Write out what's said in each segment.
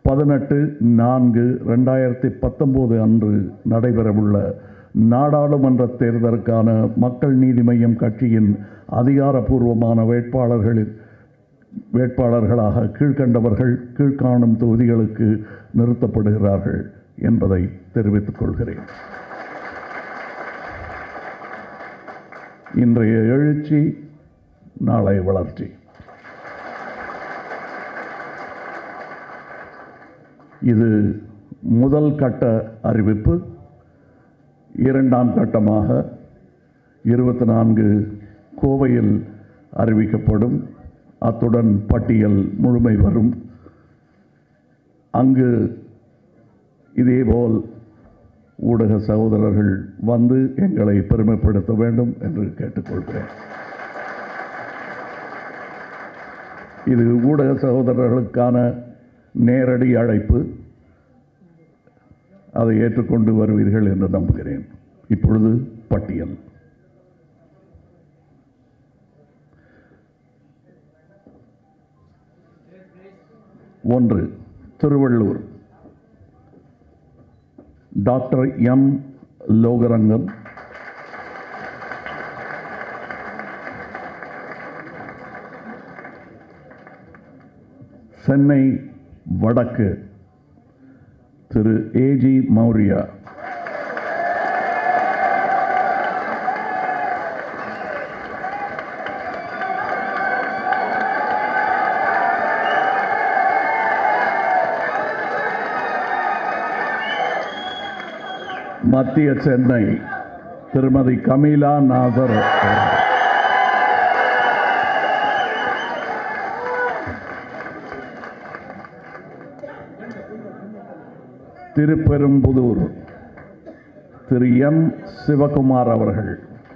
பதினெட்டு நான்கு ரெண்டாயிரத்தி பத்தொம்போது அன்று நடைபெறவுள்ள நாடாளுமன்ற தேர்தலுக்கான மக்கள் நீதி மய்யம் கட்சியின் அதிகாரப்பூர்வமான வேட்பாளர்களின் வேட்பாளர்களாக கீழ்க்கண்டவர்கள் கீழ்காணும் தொகுதிகளுக்கு நிறுத்தப்படுகிறார்கள் என்பதை தெரிவித்துக் கொள்கிறேன் இன்றைய எழுச்சி நாளை வளர்ச்சி இது முதல் கட்ட அறிவிப்பு இரண்டாம் கட்டமாக இருபத்தி நான்கு கோவையில் அறிவிக்கப்படும் அத்துடன் பட்டியல் முழுமை வரும் அங்கு இதேபோல் ஊடக சகோதரர்கள் வந்து எங்களை பெருமைப்படுத்த வேண்டும் என்று கேட்டுக்கொள்கிறேன் இது ஊடக சகோதரர்களுக்கான நேரடி அழைப்பு அதை ஏற்றுக்கொண்டு வருவீர்கள் என்று நம்புகிறேன் இப்பொழுது பட்டியல் ஒன்று திருவள்ளூர் டாக்டர் எம் லோகரங்கம் சென்னை வடக்கு திரு ஏஜி மௌரியா மத்திய சென்னை திருமதி கமீலா நாசர் திருப்பெரும்புதூர் திரு எம் சிவகுமார் அவர்கள்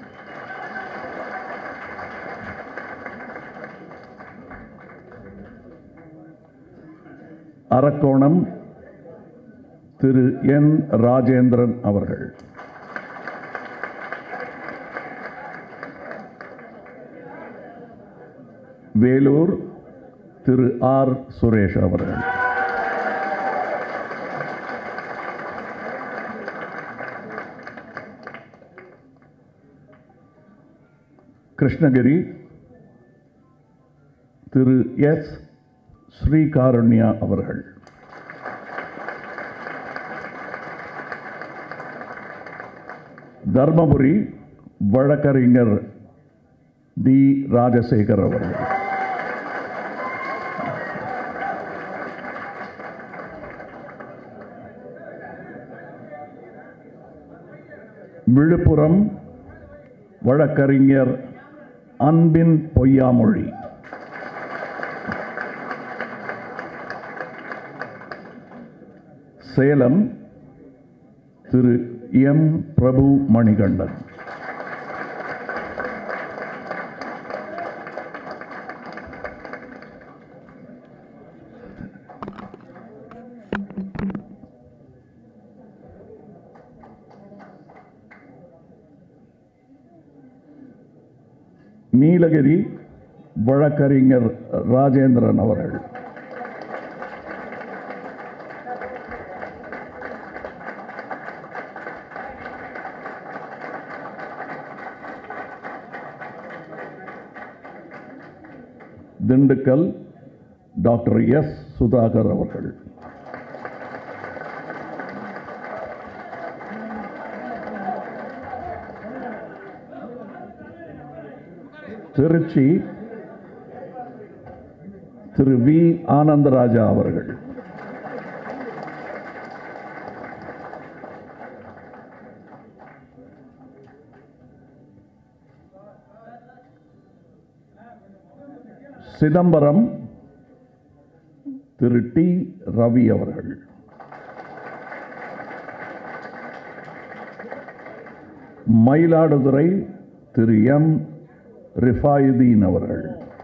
அரக்கோணம் திரு என் ராஜேந்திரன் அவர்கள் வேலூர் திரு ஆர் சுரேஷ் அவர்கள் கிருஷ்ணகிரி திரு எஸ் ஸ்ரீகாருண்யா அவர்கள் தர்மபுரி வழக்கறிஞர் டி ராஜசேகர் அவர்கள் விழுப்புரம் வழக்கறிஞர் அன்பின் பொய்யாமொழி சேலம் திரு எம் பிரபு மணிகண்டன் நீலகிரி வழக்கறிஞர் ராஜேந்திரன் அவர்கள் திண்டுக்கல் டாக்டர் எஸ் சுதாகர் அவர்கள் திருச்சி திரு வி ஆனந்தராஜா அவர்கள் சிதம்பரம் திரு டி ரவி அவர்கள் மயிலாடுதுறை திரு எம் ரிஃபாயுதீன் அவர்கள்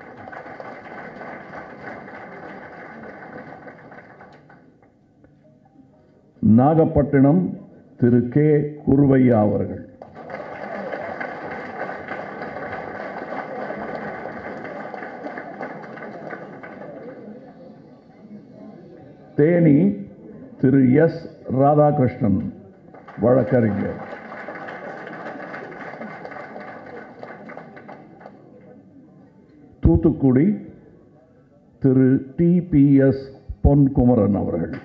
நாகப்பட்டினம் திரு கே குருவையா அவர்கள் தேனி திரு எஸ் ராதாகிருஷ்ணன் வழக்கறிஞர் தூத்துக்குடி திரு டிபிஎஸ் பொன்குமரன் அவர்கள்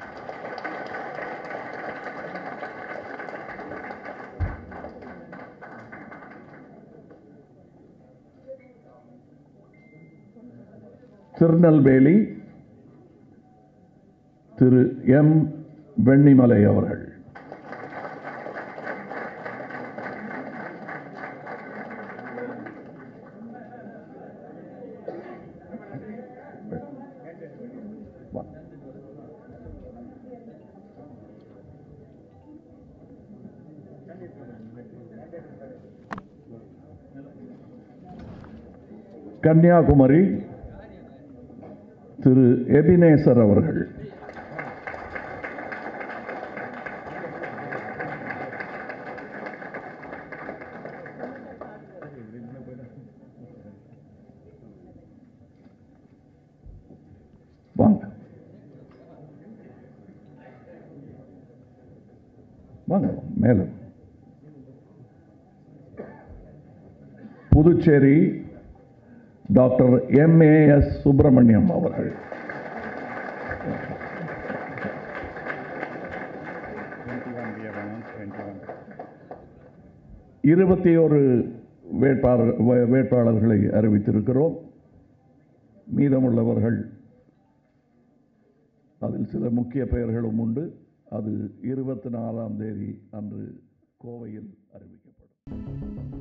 திருநெல்வேலி திரு எம் வெண்ணிமலை அவர்கள் வா. கன்னியாகுமரி திரு எபினேசர் அவர்கள் வாங்க வாங்க மேலும் புதுச்சேரி டாக்டர் எம்ஏஎஸ் சுப்பிரமணியம் அவர்கள் Twenty-one, we have announced twenty-one. இருபத்தி ஒரு வேட்பாளர் வே- வேட்பாளர்களை அறிவித்திருக்கிறோம் மீதமுள்ளவர்கள் அதில் சில முக்கிய பெயர்களும் உண்டு அது இருபத்தி நாலாம் தேதி அன்று கோவையில் அறிவிக்கப்படும்